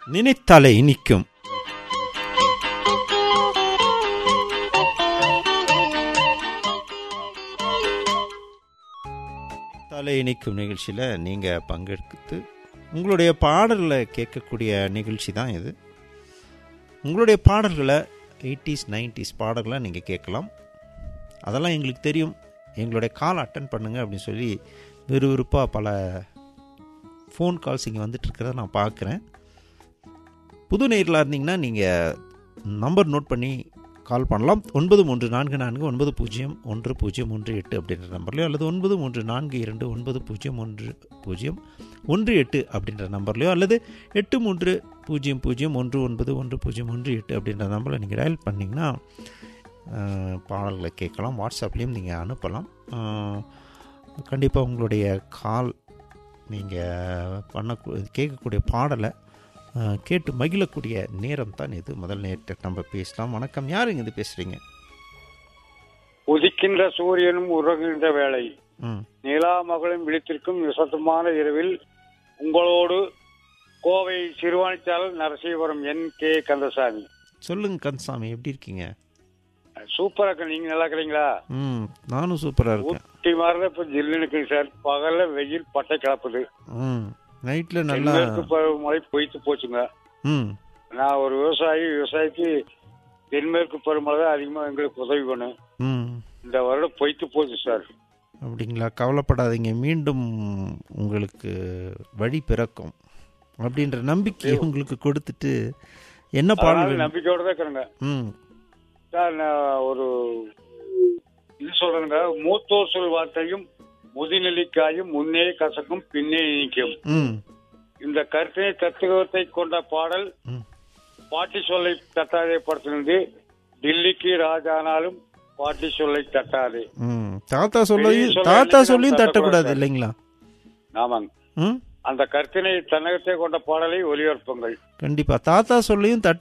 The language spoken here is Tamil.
நினைத்தாலே இனிக்கும் தலை இனிக்கும் நிகழ்ச்சியில் நீங்கள் பங்கெடுத்து உங்களுடைய பாடல்களை கேட்கக்கூடிய நிகழ்ச்சி தான் இது உங்களுடைய பாடல்களை எயிட்டிஸ் நைன்டிஸ் பாடல்களை நீங்கள் கேட்கலாம் அதெல்லாம் எங்களுக்கு தெரியும் எங்களுடைய கால் அட்டன் பண்ணுங்க அப்படின்னு சொல்லி விறுவிறுப்பாக பல ஃபோன் கால்ஸ் இங்கே வந்துட்டுருக்கிறத நான் பார்க்குறேன் புது நேரில் இருந்தீங்கன்னா நீங்கள் நம்பர் நோட் பண்ணி கால் பண்ணலாம் ஒன்பது மூன்று நான்கு நான்கு ஒன்பது பூஜ்ஜியம் ஒன்று பூஜ்ஜியம் ஒன்று எட்டு அப்படின்ற நம்பர்லையோ அல்லது ஒன்பது மூன்று நான்கு இரண்டு ஒன்பது பூஜ்ஜியம் ஒன்று பூஜ்ஜியம் ஒன்று எட்டு அப்படின்ற நம்பர்லையோ அல்லது எட்டு மூன்று பூஜ்ஜியம் பூஜ்ஜியம் ஒன்று ஒன்பது ஒன்று பூஜ்ஜியம் ஒன்று எட்டு அப்படின்ற நம்பரில் நீங்கள் டயல் பண்ணிங்கன்னா அஹ், பாடல்களை கேட்கலாம் வாட்ஸ்அப்லேயும் நீங்கள் அனுப்பலாம் கண்டிப்பாக உங்களுடைய கால் நீங்கள் பண்ண கேட்கக்கூடிய பாடலை அஹ், கேட்டு மகிழக்கூடிய நேரம் தான் இது முதல் நேரத்தை நம்ம பேசலாம் வணக்கம் யாருங்க இது பேசுகிறீங்க உதிக்கின்ற சூரியனும் உறங்குகின்ற வேளை ம் நிலா மகளும் விழித்திருக்கும் விசத்தமான இரவில் உங்களோடு கோவை சிறுவாணிச்சாளர் நரசீபுரம் என் கே கந்தசாமி சொல்லுங்க கந்தசாமி எப்படி இருக்கீங்க சூப்பரா இருக்கு நீங்க நல்லா இருக்கிறீங்களா ம் நானும் சூப்பராக இருக்கேன் ஊட்டி மாதிரி இப்ப ஜில்லுன்னு இருக்குங்க சார் பகல்ல வெயில் பட்டை கிளப்புது ம் நைட்டில் நல்லா தென்மேற்கு பருவமழை பொய்த்து போச்சுங்க ம் நான் ஒரு விவசாயி விவசாயிக்கு தென்மேற்கு பருவமழை தான் அதிகமா எங்களுக்கு உதவி பண்ணும் ம் இந்த வருடம் பொய்த்து போச்சு சார் அப்படிங்களா கவலைப்படாதீங்க மீண்டும் உங்களுக்கு வழி பிறக்கும் அப்படின்ற நம்பிக்கையை உங்களுக்கு கொடுத்துட்டு என்ன அதனால பாடல் நம்பிக்கையோட தான் இருக்கிறேங்க ம் சார் நான் ஒரு இது சொல்றேங்க மூத்தோர் சொல் வார்த்தையும் முதுநெல்லிக்காயும் முன்னே கசக்கும் பின்னே இனிக்கும் ம் இந்த கருத்தினை தத்துவத்தை கொண்ட பாடல் ம் பாட்டி சொல்லை தட்டாதே படத்திலிருந்து டில்லிக்கு ராஜானாலும் பாட்டி சொல்லை தட்டாதே ம் தாத்தா சொல்லையும் பெரிய சொல்ல தாத்தா என்னைக்கு சொல்லியும் நம்ம தட்டக்கூடாது தட்டக்கூடாது. இல்லைங்களா ஆமாங்க ம் அந்த கருத்தினை தன்னகத்தை கொண்ட பாடலை ஒலிபரப்புங்கள் கண்டிப்பா தாத்தா சொல்லையும் தட்ட